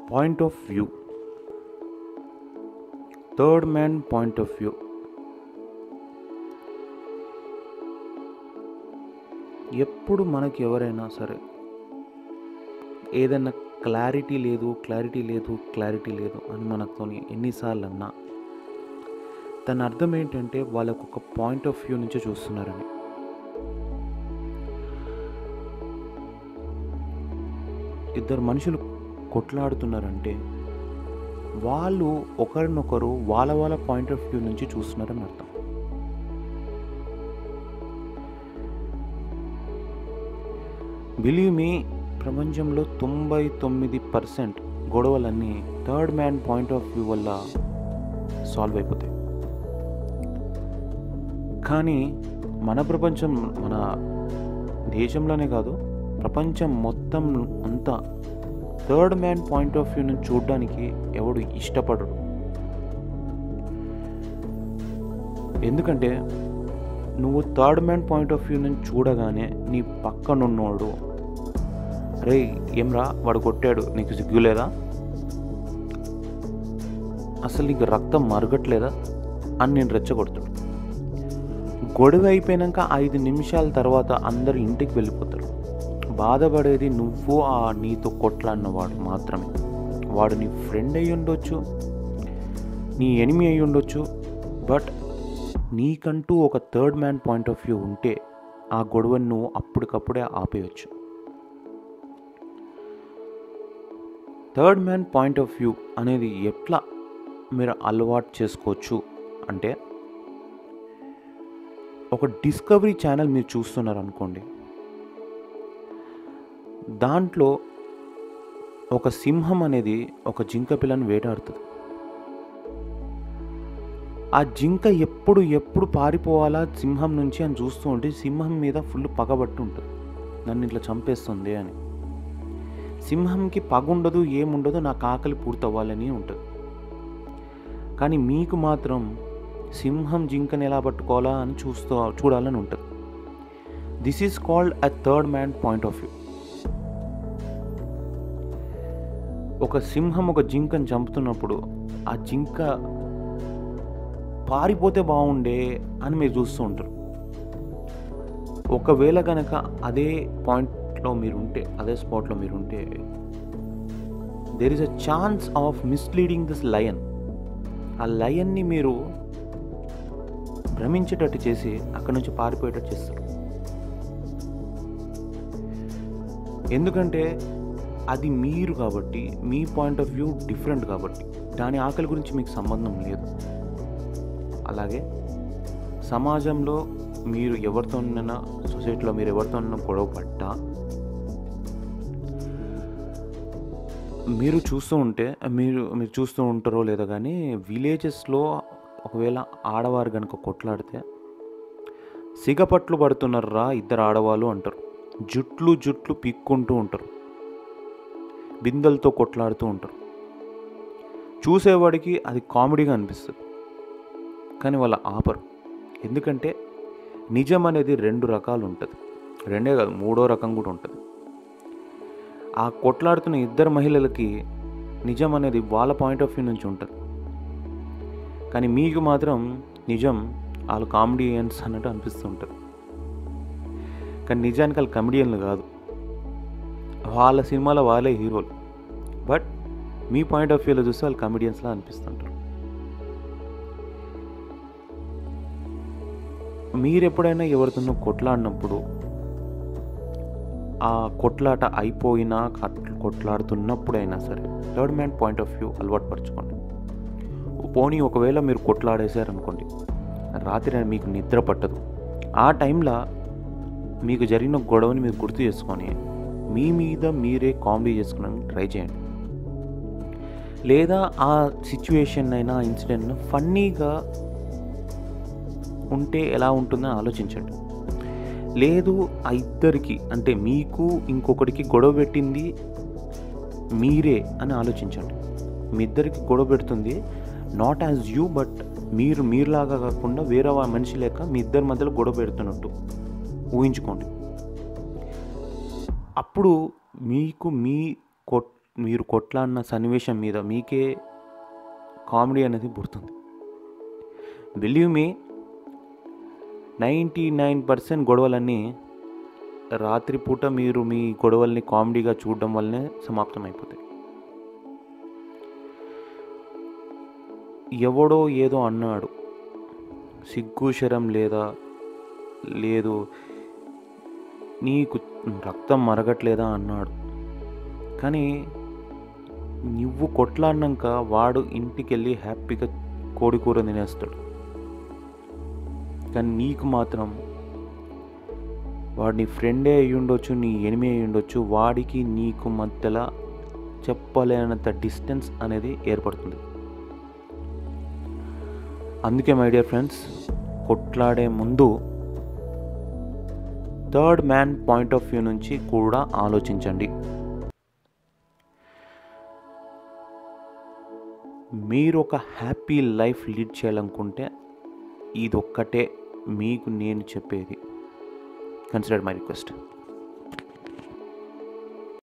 point of view third man point of view ఎప్పుడు మనకి ఎవరైనా సరే ఏదైనా క్లారిటీ లేదు క్లారిటీ లేదు క్లారిటీ లేదు అని మనతో ఎన్నిసార్లు అన్నా దాని అర్థం ఏంటంటే వాళ్ళకు ఒక పాయింట్ ఆఫ్ వ్యూ నుంచి చూస్తున్నారని ఇద్దరు మనుషులు కొట్లాడుతున్నారంటే వాళ్ళు ఒకరినొకరు వాళ్ళ వాళ్ళ పాయింట్ ఆఫ్ వ్యూ నుంచి చూస్తున్నారని అర్థం బిలీవ్ మీ ప్రపంచంలో తొంభై తొమ్మిది పర్సెంట్ గొడవలన్నీ third man point of view వల్ల సాల్వ్ అయిపోతాయి కానీ మన ప్రపంచం మన దేశంలోనే కాదు ప్రపంచం మొత్తం అంతా third man point of view నుంచి చూడడానికి ఎవడు ఇష్టపడరు ఎందుకంటే నువ్వు third man point of view నుంచి చూడగానే నీ పక్కనున్నోడు రే ఏమ్రా వాడు కొట్టాడు నీకు సిగ్గు లేదా అసలు నీకు రక్తం మరగట్లేదా అని నేను రెచ్చగొడుతాడు గొడవ అయిపోయాక ఐదు నిమిషాల తర్వాత అందరు ఇంటికి వెళ్ళిపోతారు బాధపడేది నువ్వు ఆ నీతో కొట్లాడినవాడు మాత్రమే వాడు నీ ఫ్రెండ్ అయి ఉండొచ్చు నీ ఎనిమి అయి ఉండొచ్చు బట్ నీకంటూ ఒక third man point of view ఉంటే ఆ గొడవను నువ్వు అప్పటికప్పుడే ఆపేయచ్చు third man point of view అనేది ఎట్లా మీరు అలవాటు చేసుకోవచ్చు అంటే ఒక డిస్కవరీ ఛానల్ మీరు చూస్తున్నారు అనుకోండి దాంట్లో ఒక సింహం అనేది ఒక జింక పిల్లని వేటాడుతుంది ఆ జింక ఎప్పుడు ఎప్పుడు పారిపోవాలా సింహం నుంచి అని చూస్తూ ఉంటే సింహం మీద ఫుల్ పగబట్టి ఉంటుంది నన్ను ఇట్లా చంపేస్తుంది అని సింహంకి పగుండదు ఏముండదు నాకు ఆకలి పూర్తవ్వాలని ఉంటుంది కానీ మీకు మాత్రం సింహం జింకని ఎలా పట్టుకోవాలా అని చూస్తూ చూడాలని ఉంటుంది this is called a third man point of view ఒక సింహం ఒక జింకని చంపుతున్నప్పుడు ఆ జింక పారిపోతే బాగుండే అని మీరు చూస్తూ ఉంటారు ఒకవేళ కనుక అదే పాయింట్లో మీరు ఉంటే అదే స్పాట్లో మీరు ఉంటే there is a chance of misleading this lion ఆ లయన్ని మీరు భ్రమించేటట్టు చేసి అక్కడి నుంచి పారిపోయేటట్టు చేస్తారు ఎందుకంటే అది మీరు కాబట్టి మీ పాయింట్ ఆఫ్ వ్యూ డిఫరెంట్ కాబట్టి దాని ఆకలి గురించి మీకు సంబంధం లేదు అలాగే సమాజంలో మీరు ఎవరితోనైనా సొసైటీలో మీరు ఎవరితోనైనా గొడవ పడ్డా మీరు చూస్తూ ఉంటే మీరు మీరు చూస్తూ ఉంటారో లేదో కానీ విలేజెస్లో ఒకవేళ ఆడవారు కనుక కొట్లాడితే సిగపట్లు పడుతున్నారా ఇద్దరు ఆడవాళ్ళు అంటారు జుట్లు జుట్లు పీక్కుంటూ ఉంటారు బిందెలతో కొట్లాడుతూ ఉంటారు చూసేవాడికి అది కామెడీగా అనిపిస్తుంది కానీ వాళ్ళ ఆపరు ఎందుకంటే నిజం అనేది రెండు రకాలు ఉంటుంది రెండే కాదు మూడో రకం కూడా ఉంటుంది ఆ కొట్లాడుతున్న ఇద్దరు మహిళలకి నిజం అనేది వాళ్ళ పాయింట్ ఆఫ్ వ్యూ నుంచి ఉంటుంది కానీ మీకు మాత్రం నిజం వాళ్ళు కామెడియన్స్ అన్నట్టు అనిపిస్తుంటుంది కానీ నిజానికి వాళ్ళు కమెడియన్లు కాదు వాళ్ళ సినిమాలో వాళ్ళే హీరోలు బట్ మీ పాయింట్ ఆఫ్ వ్యూలో చూస్తే వాళ్ళు కమెడియన్స్లా అనిపిస్తుంటారు మీరు ఎప్పుడైనా ఎవరితోనో కొట్లాడినప్పుడు ఆ కొట్లాట అయిపోయినా కట్- కొట్లాడుతున్నప్పుడైనా సరే third man point of view అలవాటు పరచుకోండి పోనీ ఒకవేళ మీరు కొట్లాడేశారనుకోండి రాత్రి మీకు నిద్ర పట్టదు ఆ టైంలో మీకు జరిగిన గొడవని మీరు గుర్తు చేసుకొని మీ మీద మీరే కామెడీ చేసుకోవడానికి ట్రై చేయండి లేదా ఆ సిచ్యువేషన్ అయినా ఇన్సిడెంట్ ఫన్నీగా ఉంటే ఎలా ఉంటుందని ఆలోచించండి లేదు ఆ ఇద్దరికి అంటే మీకు ఇంకొకటికి గొడవ పెట్టింది మీరే అని ఆలోచించండి మీ ఇద్దరికి గొడవ పెడుతుంది నాట్ యాజ్ యూ బట్ మీరు మీరులాగా కాకుండా వేరే వా- మనిషి లేక మీ ఇద్దరి మధ్యలో గొడవ పెడుతున్నట్టు ఊహించుకోండి అప్పుడు మీకు మీ కొట్ మీరు కొట్లాడిన సన్నివేశం మీద మీకే కామెడీ అనేది పుడుతుంది believe me ninety nine percent గొడవలన్నీ రాత్రిపూట మీరు మీ గొడవల్ని కామెడీగా చూడడం వల్లనే సమాప్తం అయిపోతాయి ఎవడో ఏదో అన్నాడు సిగ్గు శరం లేదా లేదు నీకు రక్తం మరగట్లేదా అన్నాడు కానీ నువ్వు కొట్లాడినాక వాడు ఇంటికి వెళ్ళి హ్యాపీగా కోడి కూర తినేస్తాడు కానీ నీకు మాత్రం వాడు నీ ఫ్రెండే అయి ఉండొచ్చు నీ ఎనిమి అయి ఉండొచ్చు వాడికి నీకు మధ్యలో చెప్పలేనంత డిస్టెన్స్ అనేది ఏర్పడుతుంది అందుకే మై డియర్ ఫ్రెండ్స్ కొట్లాడే ముందు third man point of view నుంచి కూడా ఆలోచించండి మీరు ఒక హ్యాపీ లైఫ్ లీడ్ చేయాలనుకుంటే ఇదొక్కటే మీకు నేను చెప్పేది కన్సిడర్ మై రిక్వెస్ట్